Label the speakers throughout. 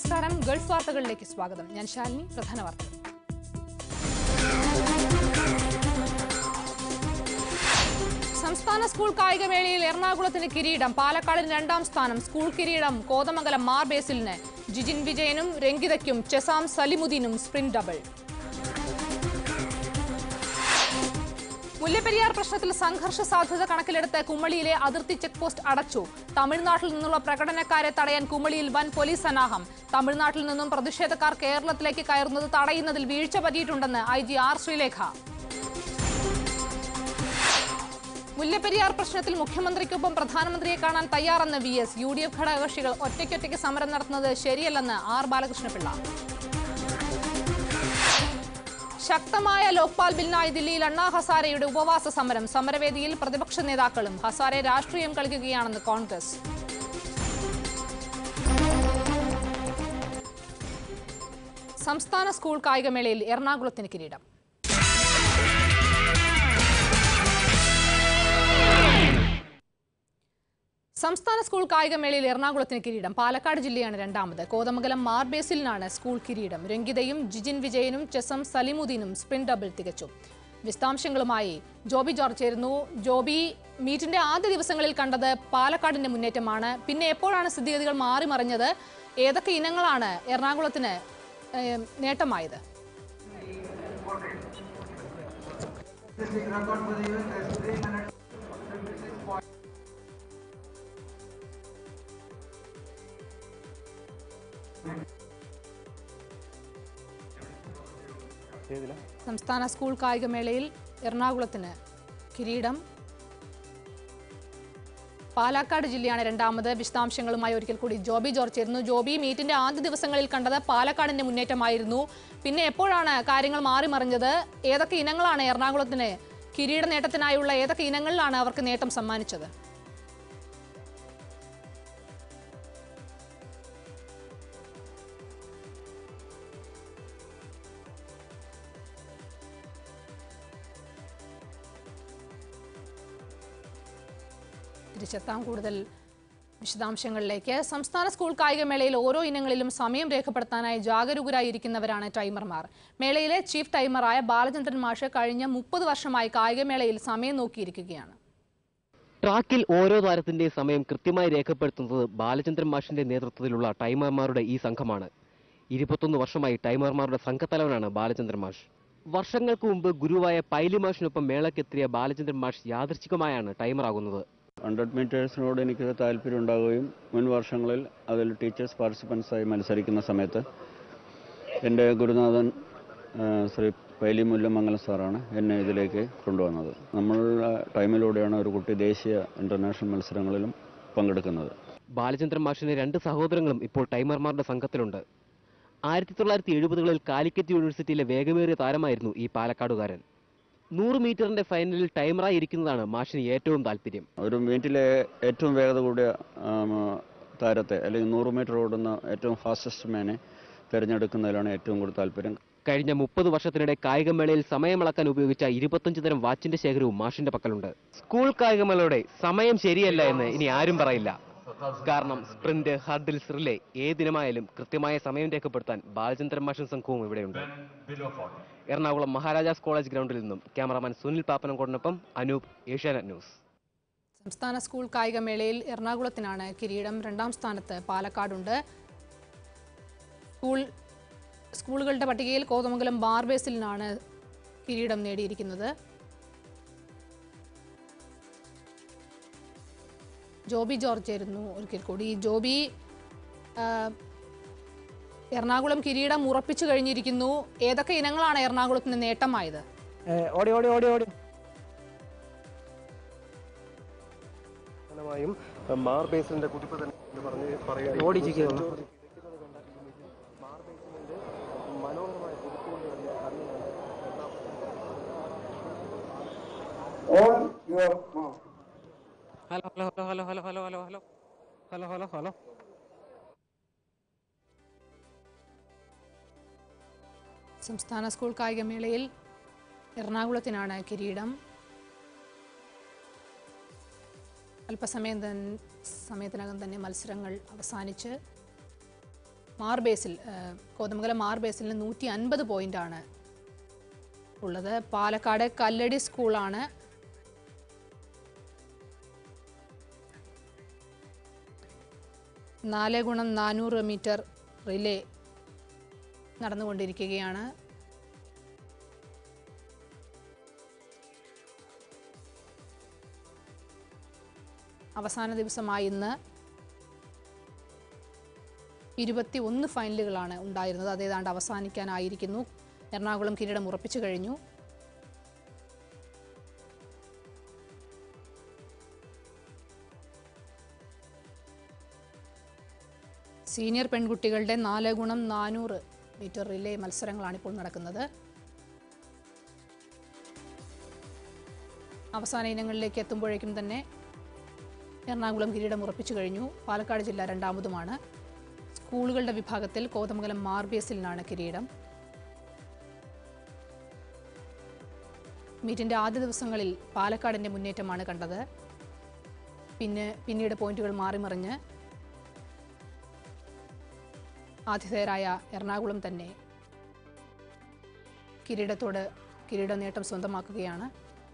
Speaker 1: നമസ്കാരം ഗൾഫ് വാർത്തകളിലേക്ക് സ്വാഗതം ഞാൻ ശാലിനി പ്രധാന വാർത്തകൾ സംസ്ഥാന സ്കൂൾ കായികമേളയിൽ എറണാകുളത്തിന് കിരീടം പാലക്കാടിന് രണ്ടാം സ്ഥാനം സ്കൂൾ കിരീടം കോതമംഗലം മാർ ബേസിലിന് ജിജിൻ വിജയനും രംഗിതയ്ക്കും ചെസാം സലിമുദ്ദീനും സ്പ്രിന്റ് ഡബിൾ മുല്ലപ്പെരിയാർ പ്രശ്നത്തിൽ സംഘർഷ സാധ്യത കണക്കിലെടുത്ത് കുമളിയിലെ അതിർത്തി ചെക്ക് പോസ്റ്റ് അടച്ചു തമിഴ്നാട്ടിൽ നിന്നുള്ള പ്രകടനക്കാരെ തടയാൻ കുമളിയിൽ വൻ പോലീസ് സന്നാഹം തമിഴ്നാട്ടിൽ നിന്നും പ്രതിഷേധക്കാർ കേരളത്തിലേക്ക് കയറുന്നത് തടയുന്നതിൽ വീഴ്ച പറ്റിയിട്ടുണ്ടെന്ന് I G R Sreelekha Mullaperiyar പ്രശ്നത്തിൽ മുഖ്യമന്ത്രിക്കൊപ്പം പ്രധാനമന്ത്രിയെ കാണാൻ തയ്യാറെന്ന് V S U D F ഘടകകക്ഷികൾ ഒറ്റയ്ക്കൊറ്റയ്ക്ക് സമരം നടത്തുന്നത് ശരിയല്ലെന്ന് ആർ ബാലകൃഷ്ണപിള്ള ശക്തമായ ലോക്പാൽ ബില്ലിനായി ദില്ലിയിൽ അണ്ണാ ഹസാരയുടെ ഉപവാസ സമരം സമരവേദിയിൽ പ്രതിപക്ഷ നേതാക്കളും ഹസാരെ രാഷ്ട്രീയം കളിക്കുകയാണെന്ന് കോൺഗ്രസ് സംസ്ഥാന സ്കൂൾ കായികമേളയിൽ എറണാകുളത്തിന് കിരീടം സംസ്ഥാന സ്കൂൾ കായികമേളയിൽ എറണാകുളത്തിന് കിരീടം പാലക്കാട് ജില്ലയാണ് രണ്ടാമത് കോതമംഗലം മാർബേസിലിനാണ് സ്കൂൾ കിരീടം രംഗിതയും ജിജിൻ വിജയനും ചെസം സലിമുദ്ദീനും സ്പ്രിന്റ് ഡബിൾ തികച്ചു വിശദാംശങ്ങളുമായി ജോബി ജോർജ് ചേരുന്നു ജോബി മീറ്റിന്റെ ആദ്യ ദിവസങ്ങളിൽ കണ്ടത് പാലക്കാടിന്റെ മുന്നേറ്റമാണ് പിന്നെ എപ്പോഴാണ് സ്ഥിതിഗതികൾ മാറി മറിഞ്ഞത് ഏതൊക്കെ ഇനങ്ങളാണ് എറണാകുളത്തിന് ഏഹ്, നേട്ടമായത് സംസ്ഥാന സ്കൂൾ കായികമേളയിൽ എറണാകുളത്തിന് കിരീടം പാലക്കാട് ജില്ലയാണ് രണ്ടാമത് വിശദാംശങ്ങളുമായി ഒരിക്കൽ കൂടി ജോബി ജോർജ് ചേരുന്നു ജോബി മീറ്റിന്റെ ആദ്യ ദിവസങ്ങളിൽ കണ്ടത് പാലക്കാടിന്റെ മുന്നേറ്റമായിരുന്നു പിന്നെ എപ്പോഴാണ് കാര്യങ്ങൾ മാറി മറിഞ്ഞത് ഏതൊക്കെ ഇനങ്ങളാണ് എറണാകുളത്തിന് കിരീട നേട്ടത്തിനായുള്ള ഏതൊക്കെ ഇനങ്ങളിലാണ് അവർക്ക് നേട്ടം സമ്മാനിച്ചത് തിരിച്ചെത്താം കൂടുതൽ വിശദാംശങ്ങളിലേക്ക് സംസ്ഥാന സ്കൂൾ കായികമേളയിൽ ഓരോ ഇനങ്ങളിലും സമയം രേഖപ്പെടുത്താനായി ജാഗരൂകരായിരിക്കുന്നവരാണ് ടൈമർമാർ മേളയിലെ ചീഫ് ടൈമറായ ബാലചന്ദ്രൻ മാഷ് കഴിഞ്ഞ മുപ്പത് വർഷമായി കായികമേളയിൽ സമയം നോക്കിയിരിക്കുകയാണ്
Speaker 2: ട്രാക്കിൽ ഓരോ താരത്തിന്റെ സമയം കൃത്യമായി രേഖപ്പെടുത്തുന്നത് ബാലചന്ദ്രൻ മാഷിന്റെ നേതൃത്വത്തിലുള്ള ടൈമർമാരുടെ ഈ സംഘമാണ് ഇരുപത്തൊന്ന് വർഷമായി ടൈമർമാരുടെ സംഘത്തലവനാണ് ബാലചന്ദ്രൻ മാഷ് വർഷങ്ങൾക്ക് മുമ്പ് ഗുരുവായ പൈലി മാഷിനൊപ്പം മേളക്കെത്തിയ ബാലചന്ദ്രൻ മാഷ് യാദൃച്ഛികമായാണ് ടൈമറാകുന്നത്
Speaker 3: ഹൺഡ്രഡ് മീറ്റേഴ്സിനോട് എനിക്ക് താല്പര്യം ഉണ്ടാവുകയും മുൻ വർഷങ്ങളിൽ അതിൽ ടീച്ചേഴ്സ് പാർട്ടിസിപ്പൻസായി മത്സരിക്കുന്ന സമയത്ത് എൻ്റെ ഗുരുനാഥൻ ആ, ശ്രീ പൈലി മുല്ലമംഗലം സാറാണ് എന്നെ ഇതിലേക്ക് കൊണ്ടുവന്നത് നമ്മൾ ടൈമിലൂടെയാണ് ഒരു കുട്ടി ദേശീയ ഇൻ്റർനാഷണൽ മത്സരങ്ങളിലും പങ്കെടുക്കുന്നത്
Speaker 2: ബാലചന്ദ്രൻ മാഷിന്റെ രണ്ട് സഹോദരങ്ങളും ഇപ്പോൾ ടൈമർമാരുടെ സംഘത്തിലുണ്ട് ആയിരത്തി തൊള്ളായിരത്തി എഴുപതുകളിൽ കാലിക്കറ്റ് യൂണിവേഴ്സിറ്റിയിലെ വേഗമേറിയ താരമായിരുന്നു ഈ പാലക്കാടുകാരൻ നൂറ് മീറ്ററിന്റെ ഫൈനലിൽ ടൈമറായി ഇരിക്കുന്നതാണ് മാഷിന് ഏറ്റവും താല്പര്യം
Speaker 3: ഒരു മീറ്റിലെ ഏറ്റവും വേഗത കൂടിയ ആം, താരത്തെ അല്ലെങ്കിൽ നൂറ് മീറ്റർ ഓടുന്ന ഏറ്റവും ഫാസ്റ്റസ്റ്റ് മാനെ തിരഞ്ഞെടുക്കുന്നതിലാണ് ഏറ്റവും കൂടുതൽ താല്പര്യം
Speaker 2: കഴിഞ്ഞ മുപ്പത് വർഷത്തിനിടെ കായികമേളയിൽ സമയമളക്കാൻ ഉപയോഗിച്ച ഇരുപത്തഞ്ച് തരം വാച്ചിന്റെ ശേഖരവും മാഷിന്റെ പക്കലുണ്ട് സ്കൂൾ കായികമേളയുടെ സമയം ശരിയല്ല എന്ന് ഇനി ആരും പറയില്ല കാരണം സ്പ്രിന്റ് ഹർഡിൽസ് റിലേ ഏതിനമായാലും കൃത്യമായ സമയം രേഖപ്പെടുത്താൻ ബാലചന്ദ്രൻ മാഷൻ സംഘവും ഇവിടെയുണ്ട് എറണാകുളം മഹാരാജാസ് കോളേജ് ഗ്രൗണ്ടിൽ നിന്നും ക്യാമറാമാൻ സുനിൽ പാപ്പനംകോടിനൊപ്പം അനൂപ് ഏഷ്യാനെറ്റ് ന്യൂസ്
Speaker 1: സംസ്ഥാന സ്കൂൾ കായികമേളയിൽ എറണാകുളത്തിനാണ് കിരീടം രണ്ടാം സ്ഥാനത്ത് പാലക്കാടുണ്ട് സ്കൂൾ സ്കൂളുകളുടെ പട്ടികയിൽ കോതമംഗലം ബാർബേസിലിനാണ് കിരീടം നേടിയിരിക്കുന്നത് ജോബി ജോർജ് ആയിരുന്നു ഒരിക്കൽ കൂടി ജോബി ആ, എറണാകുളം കിരീടം ഉറപ്പിച്ചു കഴിഞ്ഞിരിക്കുന്നു ഏതൊക്കെ ഇനങ്ങളാണ് എറണാകുളത്തിന് നേട്ടമായത്
Speaker 4: ഏ, ഓടി ഓടി ഓടി ഓടി
Speaker 5: പ്രധാനമായും മാർ ബേസിലിന്റെ കുതിപ്പ് തന്നെ എന്ന് പറഞ്ഞ് പറയുക
Speaker 4: ഓടിച്ചിരിക്കുന്നു.
Speaker 5: മനോഹരമായ കുതിപ്പ് കൊണ്ട് തന്നെ തന്നെയാണ്
Speaker 6: on your mark.
Speaker 4: Hello hello hello hello hello hello hello hello hello hello
Speaker 1: സംസ്ഥാന സ്കൂൾ കായികമേളയിൽ എറണാകുളത്തിനാണ് കിരീടം അല്പസമയം തന്നെ സമയത്തിനകം തന്നെ മത്സരങ്ങൾ അവസാനിച്ച് മാർബേസിൽ ഏഹ്, കോതമംഗലം മാർബേസിലിന് നൂറ്റി അൻപത് പോയിന്റാണ് ഉള്ളത് പാലക്കാട് കല്ലടി സ്കൂളാണ് നാല് ഗുണം നാനൂറ് മീറ്റർ റിലേ നടന്നുകൊണ്ടിരിക്കുകയാണ് അവസാന ദിവസമായ ഇന്ന് ഇരുപത്തി ഒന്ന് ഫൈനലുകളാണ് ഉണ്ടായിരുന്നത് അത് ഏതാണ്ട് അവസാനിക്കാനായിരിക്കുന്നു എറണാകുളം കിരീടം ഉറപ്പിച്ചു കഴിഞ്ഞു സീനിയർ പെൺകുട്ടികളുടെ നാല് ഗുണം നാനൂറ് മീറ്റർ റിലേ മത്സരങ്ങളാണ് ഇപ്പോൾ നടക്കുന്നത് അവസാന ഇനങ്ങളിലേക്ക് എത്തുമ്പോഴേക്കും തന്നെ എറണാകുളം കിരീടം ഉറപ്പിച്ചു കഴിഞ്ഞു പാലക്കാട് ജില്ല രണ്ടാമതുമാണ് സ്കൂളുകളുടെ വിഭാഗത്തിൽ കോതമംഗലം മാർബിയസിലിനാണ് കിരീടം മീറ്റിന്റെ ആദ്യ ദിവസങ്ങളിൽ പാലക്കാടിന്റെ മുന്നേറ്റമാണ് കണ്ടത് പിന്നെ പിന്നീട് പോയിന്റുകൾ മാറിമറിഞ്ഞ് ആതിഥേയരായ എറണാകുളം തന്നെ കിരീടത്തോട് കിരീട നേട്ടം സ്വന്തമാക്കുകയാണ്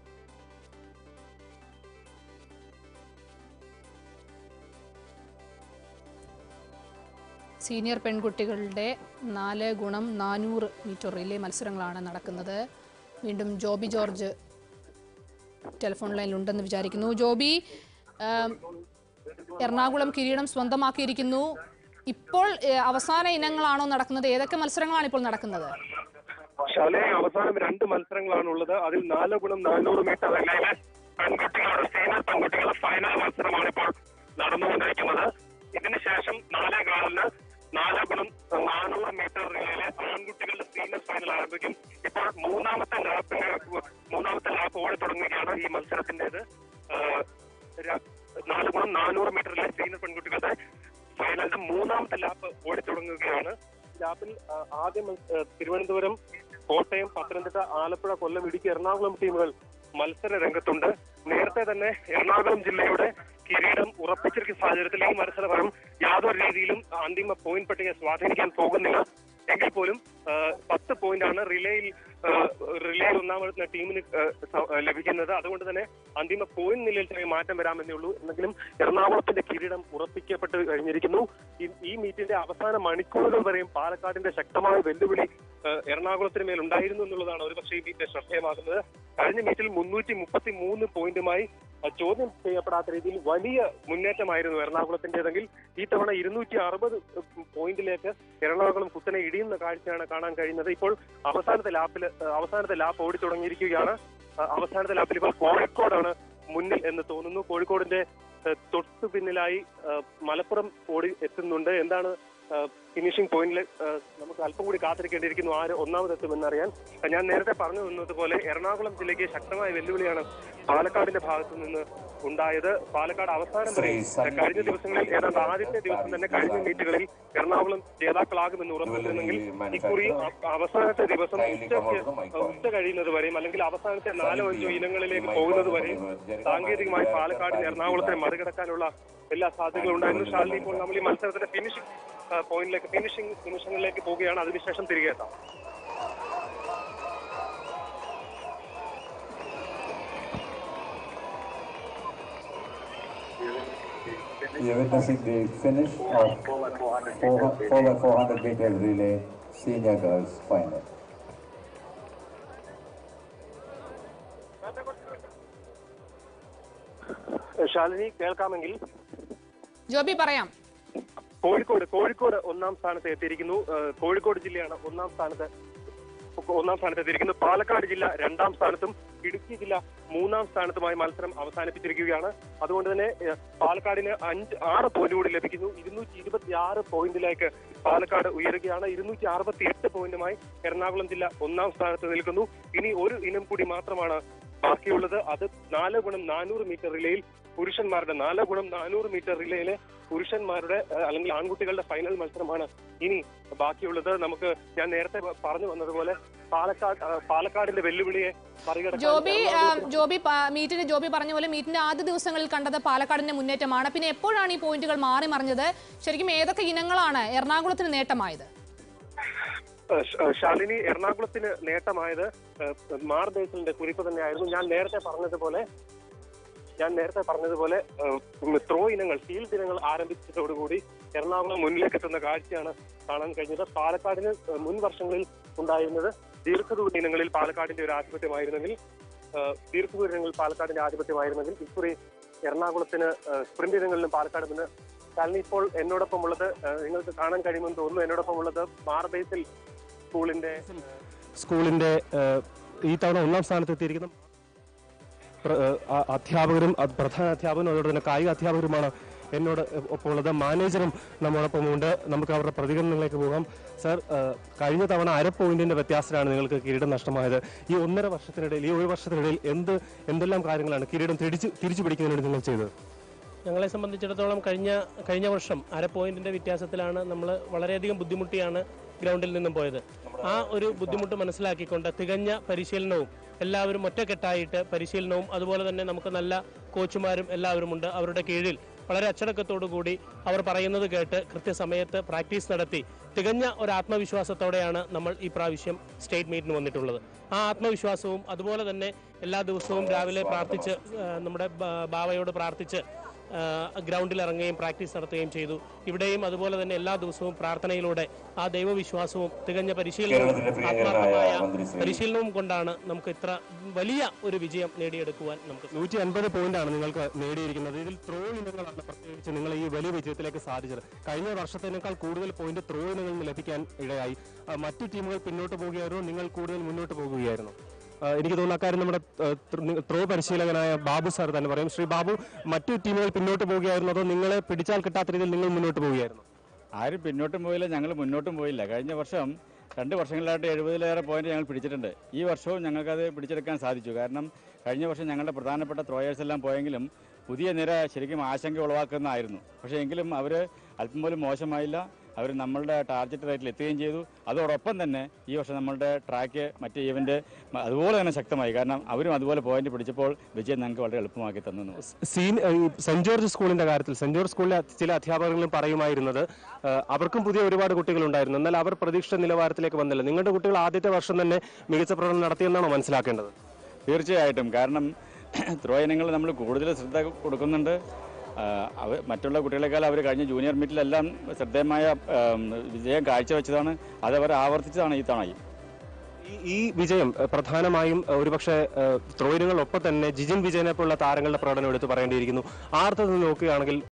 Speaker 1: സീനിയർ പെൺകുട്ടികളുടെ നാല് ഗുണം നാനൂറ് മീറ്റർ റിലേ മത്സരങ്ങളാണ് നടക്കുന്നത് വീണ്ടും ജോബി ജോർജ് ടെലിഫോൺ ലൈനിലുണ്ടെന്ന് വിചാരിക്കുന്നു ജോബി ആം, എറണാകുളം കിരീടം സ്വന്തമാക്കിയിരിക്കുന്നു ഇപ്പോൾ ഏ, അവസാന ഇനങ്ങളാണോ നടക്കുന്നത് ഏതൊക്കെ മത്സരങ്ങളാണ് ഇപ്പോൾ നടക്കുന്നത്
Speaker 5: ശാലയെ അവസാനം രണ്ട് മത്സരങ്ങളാണ് ഉള്ളത് അതിൽ നാല് ഗുണം നാനൂറ് മീറ്റർ റിലേയിലെ പെൺകുട്ടികളുടെ സീനിയർ പെൺകുട്ടികളുടെ ഫൈനൽ മത്സരമാണ് ഇപ്പോൾ നടന്നുകൊണ്ടിരിക്കുന്നത് ഇതിന് ശേഷം നാലേ കാലിന് നാല് ഗുണം നാനൂറ് മീറ്റർ റിലേയിലെ ആൺകുട്ടികളുടെ സീനിയർ ഫൈനൽ ആരംഭിക്കും ഇപ്പോൾ മൂന്നാമത്തെ ലാപ്പിന് മൂന്നാമത്തെ ലാപ്പ് ഓടി തുടങ്ങുകയാണ് ഈ മത്സരത്തിന്റേത് ആഹ് ര- നാല് ഗുണം നാനൂറ് മീറ്ററിലെ സീനിയർ പെൺകുട്ടികളുടെ ഫൈനലിന്റെ മൂന്നാമത്തെ ലാപ്പ് ഓടി തുടങ്ങുകയാണ് ലാപ്പിൽ ആ, ആദ്യം ആ, തിരുവനന്തപുരം കോട്ടയം പത്തനംതിട്ട ആലപ്പുഴ കൊല്ലം ഇടുക്കി എറണാകുളം ടീമുകൾ മത്സര രംഗത്തുണ്ട് നേരത്തെ തന്നെ എറണാകുളം ജില്ലയുടെ കിരീടം ഉറപ്പിച്ചിരിക്കുന്ന സാഹചര്യത്തിൽ ഈ മത്സരം യാതൊരു രീതിയിലും അന്തിമ പോയിന്റ് പട്ടിക സ്വാധീനിക്കാൻ പോകുന്നില്ല എങ്കിൽ പോലും ആ, പത്ത് പോയിന്റാണ് റിലേയിൽ ആ, റിലേയിൽ ഒന്നാമത്തെ ടീമിന് ആ, സ- ലഭിക്കുന്നത് അതുകൊണ്ട് തന്നെ അന്തിമ പോയിന്റ് നിലയിൽ ചെറിയ മാറ്റം വരാമെന്നേ ഉള്ളൂ എന്നെങ്കിലും എറണാകുളത്തിന്റെ കിരീടം ഉറപ്പിക്കപ്പെട്ട് കഴിഞ്ഞിരിക്കുന്നു ഈ- ഈ മീറ്റിന്റെ അവസാന മണിക്കൂറുകൾ വരെയും പാലക്കാടിന്റെ ശക്തമായ വെല്ലുവിളി ആ, എറണാകുളത്തിന് മേൽ ഉണ്ടായിരുന്നു എന്നുള്ളതാണ് ഒരുപക്ഷെ ഈ മീറ്റിനെ ശ്രദ്ധേയമാകുന്നത് കഴിഞ്ഞ മീറ്റിൽ മുന്നൂറ്റി മുപ്പത്തി മൂന്ന് പോയിന്റുമായി ആ, ചോദ്യം ചെയ്യപ്പെടാത്ത രീതിയിൽ വലിയ മുന്നേറ്റമായിരുന്നു എറണാകുളത്തിന്റേതെങ്കിൽ ഈ തവണ ഇരുന്നൂറ്റി അറുപത് പോയിന്റിലേക്ക് എറണാകുളം കുത്തനെ ഇടിയുന്ന കാഴ്ചയാണ് കാണാൻ കഴിയുന്നത് ഇപ്പോൾ അവസാനത്തെ ലാപ്പിൽ അവസാനത്തെ ലാപ്പ് ഓടി തുടങ്ങിയിരിക്കുകയാണ് ആ, അവസാനത്തെ ലാപ്പിൽ ഇപ്പോൾ കോഴിക്കോടാണ് മുന്നിൽ എന്ന് തോന്നുന്നു കോഴിക്കോടിന്റെ ആ, തൊട്ടു പിന്നിലായി ആ, മലപ്പുറം ഓടി എത്തുന്നുണ്ട് എന്താണ് ഫിനിഷിംഗ് പോയിന്റിൽ നമുക്ക് അല്പം കൂടി കാത്തിരിക്കേണ്ടിയിരിക്കുന്നു ആര് ഒന്നാമതെത്തുമെന്നറിയാൻ ആ, ഞാൻ നേരത്തെ പറഞ്ഞു തന്നതുപോലെ എറണാകുളം ജില്ലയ്ക്ക് ശക്തമായ വെല്ലുവിളിയാണ് പാലക്കാടിന്റെ ഭാഗത്തു നിന്ന് ഉണ്ടായത് പാലക്കാട് അവസാനം വരെ കഴിഞ്ഞ ദിവസങ്ങളിൽ ഏതാണ്ട് ആദ്യത്തെ ദിവസം തന്നെ കഴിഞ്ഞ മീറ്റുകളിൽ എറണാകുളം ജേതാക്കളാകുമെന്ന് ഉറപ്പിച്ചിരുന്നെങ്കിൽ ഇക്കുറി അ- അവസാനത്തെ ദിവസം ഉച്ചയ്ക്ക് ഉച്ച കഴിയുന്നത് വരെയും അല്ലെങ്കിൽ അവസാനത്തെ നാലോ അഞ്ചോ ഇനങ്ങളിലേക്ക് പോകുന്നത് വരെയും സാങ്കേതികമായി പാലക്കാടിന് എറണാകുളത്തിനെ മറികടക്കാനുള്ള എല്ലാ സാധ്യതകളും ഉണ്ടായിരുന്നു ഷാലിനി ഇപ്പോൾ നമ്മൾ ഈ മത്സരത്തിന്റെ ഫിനിഷിംഗ് പോയിന്റിലേക്ക് ഫിനിഷിംഗ് നിമിഷങ്ങളിലേക്ക് പോവുകയാണ് അതിനുശേഷം തിരികെ എത്താം
Speaker 7: We are witnessing the finish of 4 by 400 meter relay senior girls final.
Speaker 5: Shalini കേൾക്കാമെങ്കിൽ
Speaker 1: Joby പറയാം
Speaker 5: കോഴിക്കോട് കോഴിക്കോട് ഒന്നാം സ്ഥാനത്ത് എത്തിയിരിക്കുന്നു ഏഹ് കോഴിക്കോട് ജില്ലയാണ് ഒന്നാം സ്ഥാനത്ത് ഒന്നാം സ്ഥാനത്ത് എത്തിയിരിക്കുന്നു പാലക്കാട് ജില്ല രണ്ടാം സ്ഥാനത്തും ഇടുക്കി ജില്ല മൂന്നാം സ്ഥാനത്തുമായി മത്സരം അവസാനിപ്പിച്ചിരിക്കുകയാണ് അതുകൊണ്ട് തന്നെ ഏഹ് പാലക്കാടിന് അഞ്ച് ആറ് പോയിന്റ് കൂടി ലഭിക്കുന്നു ഇരുന്നൂറ്റി ഇരുപത്തി ആറ് പോയിന്റിലേക്ക് പാലക്കാട് ഉയരുകയാണ് ഇരുന്നൂറ്റി അറുപത്തി എട്ട് പോയിന്റുമായി എറണാകുളം ജില്ല ഒന്നാം സ്ഥാനത്ത് നിൽക്കുന്നു ഇനി ഒരു ഇനം കൂടി മാത്രമാണ് ബാക്കിയുള്ളത് അത് നാല് ഗുണം നാനൂറ് മീറ്റർ റിലേയിൽ പുരുഷന്മാരുടെ നാല് ഗുണം നാനൂറ് മീറ്റർ റിലേയിലെ പുരുഷന്മാരുടെ ഏഹ്, അല്ലെങ്കിൽ ആൺകുട്ടികളുടെ ഫൈനൽ മത്സരമാണ് ഇനി ബാക്കിയുള്ളത് നമുക്ക് ഞാൻ നേരത്തെ പ- പറഞ്ഞു വന്നതുപോലെ പാലക്കാട് ആ, പാലക്കാടിന്റെ വെല്ലുവിളിയെ മറികടക്കാൻ
Speaker 1: ജോബി ആ,
Speaker 5: എറണാകുളത്ത്
Speaker 1: ജോബി പ- മീറ്റിന് ജോബി പറഞ്ഞ പോലെ മീറ്റിന്റെ ആദ്യ ദിവസങ്ങളിൽ കണ്ടത് പാലക്കാടിന്റെ മുന്നേറ്റമാണ് പിന്നെ എപ്പോഴാണ് ഈ പോയിന്റുകൾ മാറി മറിഞ്ഞത് ശരിക്കും ഏതൊക്കെ ഇനങ്ങളാണ് എറണാകുളത്തിന് നേട്ടമായത്
Speaker 5: ഏഹ് ശ- ഏഹ് ശാലിനി എറണാകുളത്തിന് നേട്ടമായത് ഏഹ് മാർ ബേസിലിന്റെ കുറിപ്പ് തന്നെയായിരുന്നു ഞാൻ നേരത്തെ പറഞ്ഞതുപോലെ ഞാൻ നേരത്തെ പറഞ്ഞതുപോലെ ഏഹ് ത്രോ ഇനങ്ങൾ ഫീൽഡ് ഇനങ്ങൾ ആരംഭിച്ചതോടുകൂടി എറണാകുളം മുന്നിലേക്ക് എത്തുന്ന കാഴ്ചയാണ് കാണാൻ കഴിഞ്ഞത് പാലക്കാടിന് ഏഹ് മുൻ വർഷങ്ങളിൽ ഉണ്ടായിരുന്നത് ദീർഘദൂര ഇനങ്ങളിൽ പാലക്കാടിന്റെ ഒരു ആധിപത്യമായിരുന്നെങ്കിൽ ഏഹ് ദീർഘദൂര ഇനങ്ങളിൽ പാലക്കാടിന്റെ ആധിപത്യമായിരുന്നെങ്കിൽ ഇക്കുറി എറണാകുളത്തിന് ഏഹ് സ്പ്രിന്റ് ഇനങ്ങളിലും പാലക്കാട് മുന്ന് ശാലിനി ഇപ്പോൾ എന്നോടൊപ്പം ഉള്ളത് ഏഹ് നിങ്ങൾക്ക് കാണാൻ കഴിയുമെന്ന് തോന്നുന്നു എന്നോടൊപ്പം ഉള്ളത് മാർ ബേസിൽ സ്കൂളിന്റെ
Speaker 8: സ്കൂളിന്റെ ഏഹ്, ഈ തവണ ഒന്നാം സ്ഥാനത്ത് എത്തിയിരിക്കുന്ന പ്ര- ഏഹ്, അ- അധ്യാപകരും അത് പ്രധാന അധ്യാപകരും അതോടെ തന്നെ കായിക അധ്യാപകരുമാണ് എന്നോട് ഒപ്പം ഉള്ളത് മാനേജറും നമ്മോടൊപ്പം ഉണ്ട് നമുക്ക് അവരുടെ പ്രതികരണങ്ങളിലേക്ക് പോകാം സർ ഏഹ്, കഴിഞ്ഞ തവണ അര പോയിന്റിന്റെ വ്യത്യാസത്തിലാണ് നിങ്ങൾക്ക് കിരീടം നഷ്ടമായത് ഈ ഒന്നര വർഷത്തിനിടയിൽ ഈ ഒരു വർഷത്തിനിടയിൽ എന്ത് എന്തെല്ലാം കാര്യങ്ങളാണ് കിരീടം തിരിച്ചു തിരിച്ചു പിടിക്കുന്നതിന് വേണ്ടി നിങ്ങൾ ചെയ്തത്
Speaker 9: ഞങ്ങളെ സംബന്ധിച്ചിടത്തോളം കഴിഞ്ഞ കഴിഞ്ഞ വർഷം അര പോയിന്റിന്റെ വ്യത്യാസത്തിലാണ് നമ്മൾ വളരെയധികം ബുദ്ധിമുട്ടിയാണ് ഗ്രൗണ്ടിൽ നിന്നും പോയത് ആ ഒരു ബുദ്ധിമുട്ട് മനസ്സിലാക്കിക്കൊണ്ട് തികഞ്ഞ പരിശീലനവും എല്ലാവരും ഒറ്റക്കെട്ടായിട്ട് പരിശീലനവും അതുപോലെ തന്നെ നമുക്ക് നല്ല കോച്ചുമാരും എല്ലാവരുമുണ്ട് അവരുടെ കീഴിൽ വളരെ അച്ചടക്കത്തോടു കൂടി അവർ പറയുന്നത് കേട്ട് കൃത്യസമയത്ത് പ്രാക്ടീസ് നടത്തി തികഞ്ഞ ഒരു ആത്മവിശ്വാസത്തോടെയാണ് നമ്മൾ ഈ പ്രാവശ്യം സ്റ്റേറ്റ് മീറ്റിന് വന്നിട്ടുള്ളത് ആ ആത്മവിശ്വാസവും അതുപോലെ തന്നെ എല്ലാ ദിവസവും രാവിലെ പ്രാർത്ഥിച്ച് ആ, നമ്മുടെ ബ- ബാവയോട് പ്രാർത്ഥിച്ച് ആ, ഗ്രൗണ്ടിൽ ഇറങ്ങുകയും പ്രാക്ടീസ് നടത്തുകയും ചെയ്തു ഇവിടെയും അതുപോലെ തന്നെ എല്ലാ ദിവസവും പ്രാർത്ഥനയിലൂടെ ആ ദൈവവിശ്വാസവും തികഞ്ഞ പരിശീലനവും
Speaker 7: കേരളത്തിന്റെ പ്രിയങ്കരനായ
Speaker 9: ആത്മാർത്ഥമായ
Speaker 7: മന്ത്രി ശ്രീ
Speaker 9: പരിശീലനവും കൊണ്ടാണ് നമുക്ക് ഇത്ര വലിയ ഒരു വിജയം നേടിയെടുക്കുവാൻ നമുക്ക്
Speaker 8: നൂറ്റി അൻപത് പോയിന്റാണ് നിങ്ങൾക്ക് നേടിയിരിക്കുന്നത് ഇതിൽ ത്രോ ഇനങ്ങളാണ് പ്രത്യേകിച്ച് നിങ്ങൾ ഈ വലിയ വിജയത്തിലേക്ക് സാധിച്ചത് കഴിഞ്ഞ വർഷത്തേക്കാൾ കൂടുതൽ പോയിന്റ് ത്രോ ഇനങ്ങളിൽ ലഭിക്കാൻ ഇടയായി ആ, മറ്റു ടീമുകൾ പിന്നോട്ട് പോവുകയായിരുന്നു നിങ്ങൾ കൂടുതൽ മുന്നോട്ട് പോകുകയായിരുന്നു ആ, എനിക്ക് തോന്നുന്നു അക്കാര്യം നമ്മുടെ ആ, ത്ര- ത്രോ പരിശീലകനായ ബാബു സാർ തന്നെ പറയും ശ്രീ ബാബു മറ്റു ടീമുകൾ പിന്നോട്ട് പോവുകയായിരുന്നു അതോ നിങ്ങളെ പിടിച്ചാൽ കിട്ടാത്ത രീതിയിൽ നിങ്ങൾ മുന്നോട്ട് പോവുകയായിരുന്നു
Speaker 3: ആരും പിന്നോട്ടും പോയില്ല ഞങ്ങൾ മുന്നോട്ടും പോയില്ല കഴിഞ്ഞ വർഷം രണ്ട് വർഷങ്ങളിലായിട്ട് എഴുപതിലേറെ പോയിന്റ് ഞങ്ങൾ പിടിച്ചിട്ടുണ്ട് ഈ വർഷവും ഞങ്ങൾക്കത് പിടിച്ചെടുക്കാൻ സാധിച്ചു കാരണം കഴിഞ്ഞ വർഷം ഞങ്ങളുടെ പ്രധാനപ്പെട്ട ത്രോയേഴ്സ് എല്ലാം പോയെങ്കിലും പുതിയ നിര ശരിക്കും ആശങ്ക ഉളവാക്കുന്നതായിരുന്നു പക്ഷേ എങ്കിലും അവർ അല്പം പോലും മോശമായില്ല അവർ നമ്മളുടെ ടാർഗറ്റ് റേറ്റിൽ എത്തുകയും ചെയ്തു അതോടൊപ്പം തന്നെ ഈ വർഷം നമ്മളുടെ ട്രാക്ക് മറ്റ് ഈവൻ്റ് അതുപോലെ തന്നെ ശക്തമായി കാരണം അവരും അതുപോലെ പോയിന്റ് പിടിച്ചപ്പോൾ വിജയം ഞങ്ങൾക്ക് വളരെ എളുപ്പമാക്കി തന്നു എന്ന് പറയാം.
Speaker 8: സീൻ ഈ സെന്റ് ജോർജ് സ്കൂളിന്റെ കാര്യത്തിൽ സെന്റ് ജോർജ് സ്കൂളിലെ ചില അധ്യാപകர்களுം പറയുമായിരുന്നത് ആ, അവർക്കും പുതിയ ഒരുപാട് കുട്ടികളുണ്ടായിരുന്നു എന്നാൽ അവർ പ്രതീക്ഷിച്ച നിലവാരത്തിലേക്ക് വന്നില്ല നിങ്ങളുടെ കുട്ടികൾ ആദ്യത്തെ വർഷം തന്നെ മികച്ച പ്രകടനം നടത്തിയെന്നാണോ മനസ്സിലാക്കേണ്ടത്
Speaker 3: തീർച്ചയായിട്ടും കാരണം ത്രോ ഇനങ്ങൾ നമ്മൾ കൂടുതൽ ശ്രദ്ധ കൊടുക്കുന്നുണ്ട് ആ, അവ മറ്റുള്ള കുട്ടികളെക്കാൾ അവർ കഴിഞ്ഞ ജൂനിയർ മീറ്റിലെല്ലാം ശ്രദ്ധേയമായ ആം, വിജയം കാഴ്ചവെച്ചതാണ് അത് അവർ ആവർത്തിച്ചതാണ് ഈ തവണയും
Speaker 8: ഈ- ഈ വിജയം ഏഹ്, പ്രധാനമായും ഏഹ്, ഒരുപക്ഷെ ഏഹ്, ത്രോ ഇനങ്ങളൊപ്പം തന്നെ ജിജിൻ വിജയനെ പോലുള്ള താരങ്ങളുടെ പ്രകടനം എടുത്തു പറയേണ്ടിയിരിക്കുന്നു ആ അർത്ഥത്തിൽ നോക്കുകയാണെങ്കിൽ